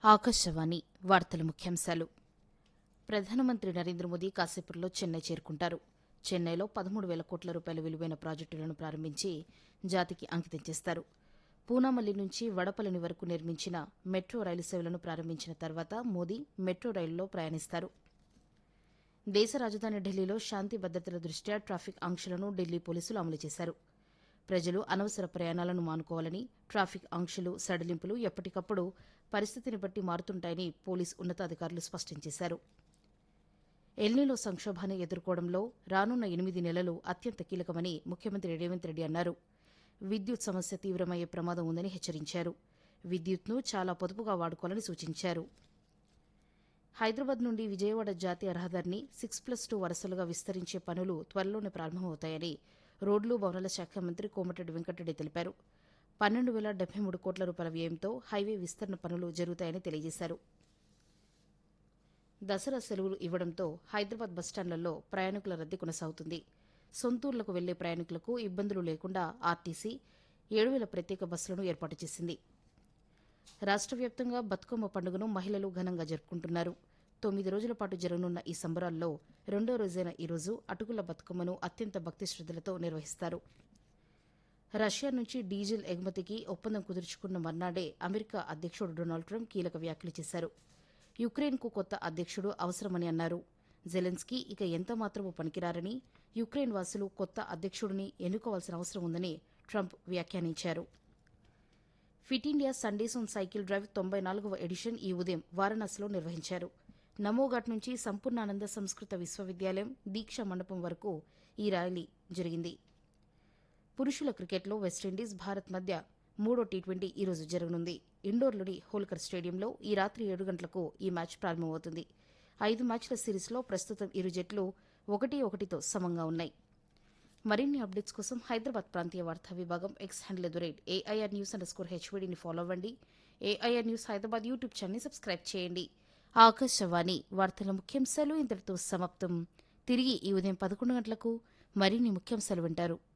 ఆకాశవాణి వార్తల ముఖ్యాంశాలు ప్రధానమంత్రి నరేంద్ర మోదీ కాసేపట్లో చెన్నై చేరుకుంటారు చెన్నైలో పదమూడు వేల కోట్ల రూపాయల విలువైన ప్రాజెక్టులను ప్రారంభించి జాతికి అంకితం చేస్తారు పూనామల్లి నుంచి వడపల్లిని వరకు నిర్మించిన మెట్రో రైలు సేవలను ప్రారంభించిన తర్వాత మోదీ మెట్రో రైలులో ప్రయాణిస్తారు దేశ రాజధాని ఢిల్లీలో శాంతి భద్రతల దృష్ట్యా ట్రాఫిక్ ఆంక్షలను ఢిల్లీ పోలీసులు అమలు చేశారు ప్రజలు అనవసర ప్రయాణాలను మానుకోవాలని ట్రాఫిక్ ఆంక్షలు సడలింపులు ఎప్పటికప్పుడు పరిస్థితిని బట్టి మారుతుంటాయని పోలీసు ఉన్నతాధికారులు స్పష్టం చేశారు ఎల్నీలో సంక్షోభాన్ని ఎదుర్కోవడంలో రానున్న ఎనిమిది నెలలు అత్యంత కీలకమని ముఖ్యమంత్రి రేవంత్ రెడ్డి అన్నారు విద్యుత్ సమస్య తీవ్రమయ్యే ప్రమాదం ఉందని హెచ్చరించారు విద్యుత్ను చాలా పొదుపుగా వాడుకోవాలని సూచించారు హైదరాబాద్ నుండి విజయవాడ జాతీయ రహదారిని సిక్స్ ప్లస్ టూ వరుసలుగా విస్తరించే పనులు త్వరలోనే ప్రారంభమవుతాయని రోడ్లు భవనాల శాఖ మంత్రి కోమటిరెడ్డి వెంకటరెడ్డి తెలిపారు పన్నెండు వేల డెబ్బై మూడు కోట్ల రూపాయల వ్యయంతో హైవే విస్తరణ పనులు జరుగుతాయని తెలియజేశారు దసరా సెలవులు ఇవ్వడంతో హైదరాబాద్ బస్టాండ్లలో ప్రయాణికుల రద్దీ కొనసాగుతుంది సొంతూర్లకు వెళ్లే ప్రయాణికులకు ఇబ్బందులు లేకుండా ఆర్టీసీ ఏడు వేల ప్రత్యేక బస్సులను ఏర్పాటు చేసింది రాష్ట్ర వ్యాప్తంగా బతుకమ్మ పండుగను మహిళలు ఘనంగా జరుపుకుంటున్నారు తొమ్మిది రోజుల పాటు జరగనున్న ఈ సంబరాల్లో రెండో రోజైన ఈ రోజు అటుకుల బతుకమ్మను అత్యంత భక్తి శ్రద్దలతో నిర్వహిస్తారు రష్యా నుంచి డీజిల్ ఎగుమతికి ఒప్పందం కుదుర్చుకున్న మర్నాడే అమెరికా అధ్యక్షుడు డొనాల్డ్ ట్రంప్ కీలక వ్యాఖ్యలు చేశారు యుక్రెయిన్కు కొత్త అధ్యక్షుడు అవసరమని అన్నారు జెలెన్స్కీ ఇక ఎంత మాత్రమూ పనికిరారని యుక్రెయిన్ వాసులు కొత్త అధ్యక్షుడిని ఎన్నుకోవాల్సిన అవసరం ఉందని ట్రంప్ వ్యాఖ్యానించారు fit India Sundays on cycle drive తొంభై నాలుగవ ఎడిషన్ ఈ ఉదయం వారణాసిలో నిర్వహించారు నమోఘాట్ నుంచి సంపూర్ణానంద సంస్కృత విశ్వవిద్యాలయం దీక్షా మండపం వరకు ఈ ర్యాలీ జరిగింది పురుషుల క్రికెట్లో వెస్టిండీస్ భారత్ మధ్య మూడో టీ ట్వంటీ ఈ రోజు జరగనుంది ఇండోర్లోని హోల్కర్ స్టేడియంలో ఈ రాత్రి ఏడు గంటలకు ఈ మ్యాచ్ ప్రారంభమవుతుంది ఐదు మ్యాచ్ల సిరీస్లో ప్రస్తుతం ఇరు జట్లు ఒకటి ఒకటితో సమంగా ఉన్నాయి మరిన్ని అప్డేట్స్ కోసం హైదరాబాద్ ప్రాంతీయ వార్తా విభాగం X handle at the rate AIR news underscore హెచ్వీడీని ఫాలో అవ్వండి ఏఐఆర్ న్యూస్ హైదరాబాద్ యూట్యూబ్ ఛానల్ని సబ్స్క్రైబ్ చేయండి ఆకాశవాణి వార్తల ముఖ్యాంశాలు ఇంతటితో సమాప్తం తిరిగి ఈ ఉదయం పదకొండు గంటలకు మరిన్ని ముఖ్యాంశాలు వింటారు